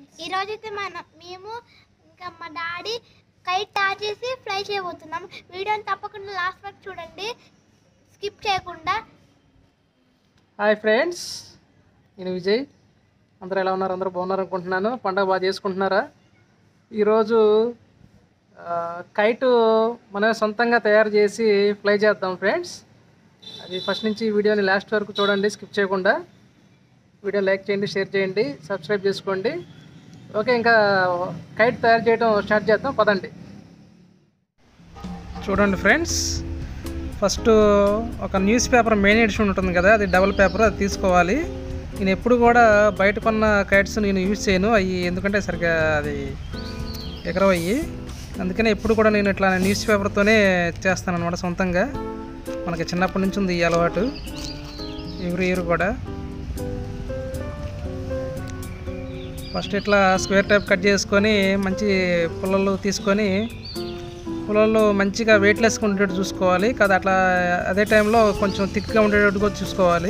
ఈరోజు అయితే మన మేము ఇంకా మా డాడీ కైట్ టాచ్ చేసి ఫ్లై చేయబోతున్నాం వీడియోని తప్పకుండా లాస్ట్ వరకు చూడండి స్కిప్ చేయకుండా హాయ్ ఫ్రెండ్స్ నేను విజయ్ అందరూ ఎలా ఉన్నారు అందరూ బాగున్నారు అనుకుంటున్నాను పండగ బాగా చేసుకుంటున్నారా ఈరోజు ఆ, కైటు మనమే సొంతంగా తయారు చేసి ఫ్లై చేద్దాం ఫ్రెండ్స్ అది ఫస్ట్ నుంచి వీడియోని లాస్ట్ వరకు చూడండి స్కిప్ చేయకుండా వీడియో లైక్ చేయండి షేర్ చేయండి సబ్స్క్రైబ్ చేసుకోండి ఓకే ఇంకా కైట్ తయారు చేయడం స్టార్ట్ చేద్దాం పదండి చూడండి ఫ్రెండ్స్ ఫస్ట్ ఒక న్యూస్ పేపర్ మెయిన్ ఎడిషన్ ఉంటుంది కదా అది డబుల్ పేపర్ అది తీసుకోవాలి నేను ఎప్పుడు కూడా బయట కొన్న కైట్స్ నేను యూజ్ చేయను అవి ఎందుకంటే సరిగ్గా అది ఎగరవయ్యి అందుకనే ఎప్పుడు కూడా నేను ఇట్లా న్యూస్ పేపర్తోనే చేస్తాను అనమాట సొంతంగా మనకి చిన్నప్పటి నుంచి ఉంది ఈ అలవాటు ఎవ్రీ ఇయర్ కూడా ఫస్ట్ ఇట్లా స్క్వేర్ టైప్ కట్ చేసుకొని మంచి పుల్లలు తీసుకొని పొలంలో మంచిగా వెయిట్లెస్గా ఉండేటట్టు చూసుకోవాలి కదా అట్లా అదే టైంలో కొంచెం థిక్గా ఉండేటట్టు కూడా చూసుకోవాలి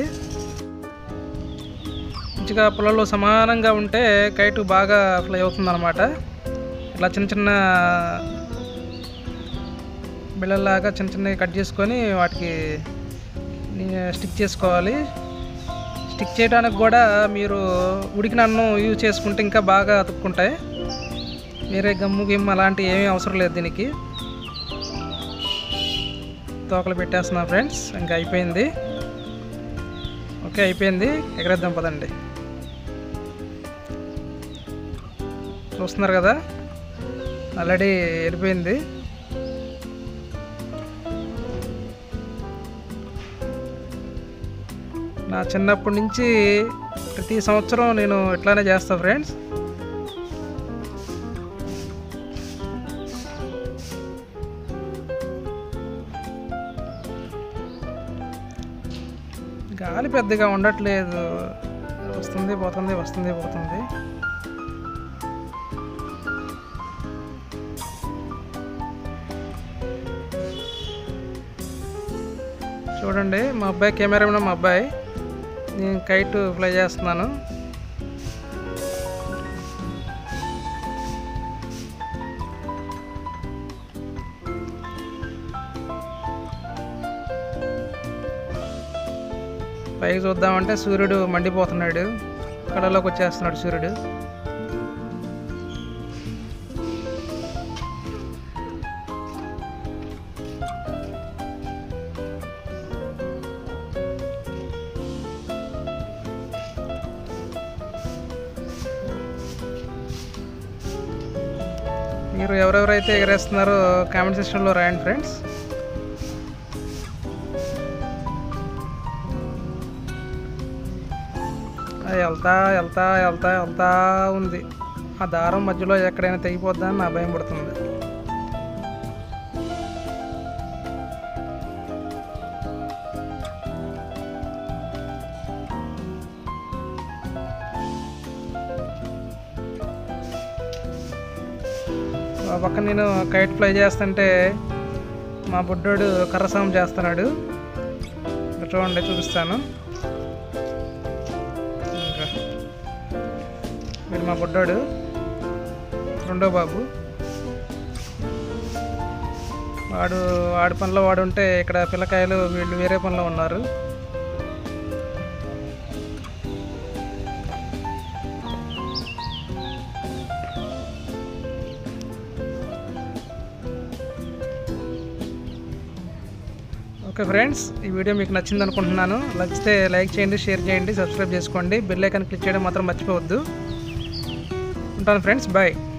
మంచిగా పొలంలో సమానంగా ఉంటే కైటు బాగా ఫ్లై అవుతుంది అనమాట ఇట్లా చిన్న చిన్న బిళ్ళల్లాగా చిన్న చిన్నవి కట్ చేసుకొని వాటికి స్టిక్ చేసుకోవాలి స్టిక్ చేయడానికి కూడా మీరు ఉడికిన అన్నం యూజ్ చేసుకుంటే ఇంకా బాగా అతుక్కుంటాయి వేరే గమ్ము గిమ్ము అలాంటివి ఏమీ అవసరం లేదు దీనికి తోకలు పెట్టేస్తున్నా ఫ్రెండ్స్ ఇంకా అయిపోయింది ఓకే అయిపోయింది ఎగరేద్దాం పదండి చూస్తున్నారు కదా ఆల్రెడీ వెళ్ళిపోయింది నా చిన్నప్పటి నుంచి ప్రతి సంవత్సరం నేను ఇట్లానే చేస్తా ఫ్రెండ్స్ గాలి పెద్దగా ఉండట్లేదు వస్తుంది పోతుంది వస్తుంది పోతుంది చూడండి మా అబ్బాయి కెమెరామెన్ మా అబ్బాయి నేను కైట్ ఫ్లై చేస్తున్నాను పైకి చూద్దామంటే సూర్యుడు మండిపోతున్నాడు కళలోకి వచ్చేస్తున్నాడు సూర్యుడు మీరు ఎవరెవరైతే ఎగరేస్తున్నారో కామెంట్ సెక్షన్లో రాయండి ఫ్రెండ్స్ అది వెళ్తా వెళ్తా వెళ్తా వెళ్తా ఉంది ఆ దారం మధ్యలో ఎక్కడైనా తెగిపోద్దా అని నా భయం పడుతుంది ఆ పక్క నేను కైట్ ఫ్లై చేస్తుంటే మా బుడ్డోడు కర్రసాం చేస్తున్నాడు ఇక్కడ చూడండి చూపిస్తాను ఇంకా వీడు మా బుడ్డాడు రెండో బాబు వాడు వాడి పనిలో వాడు ఉంటే ఇక్కడ పిల్లకాయలు వీళ్ళు వేరే పనిలో ఉన్నారు ఓకే ఫ్రెండ్స్ ఈ వీడియో మీకు నచ్చింది అనుకుంటున్నాను నచ్చితే లైక్ చేయండి షేర్ చేయండి సబ్స్క్రైబ్ చేసుకోండి బెల్ ఐకాన్ క్లిక్ చేయడం మాత్రం మర్చిపోవద్దు ఉంటాను ఫ్రెండ్స్ బాయ్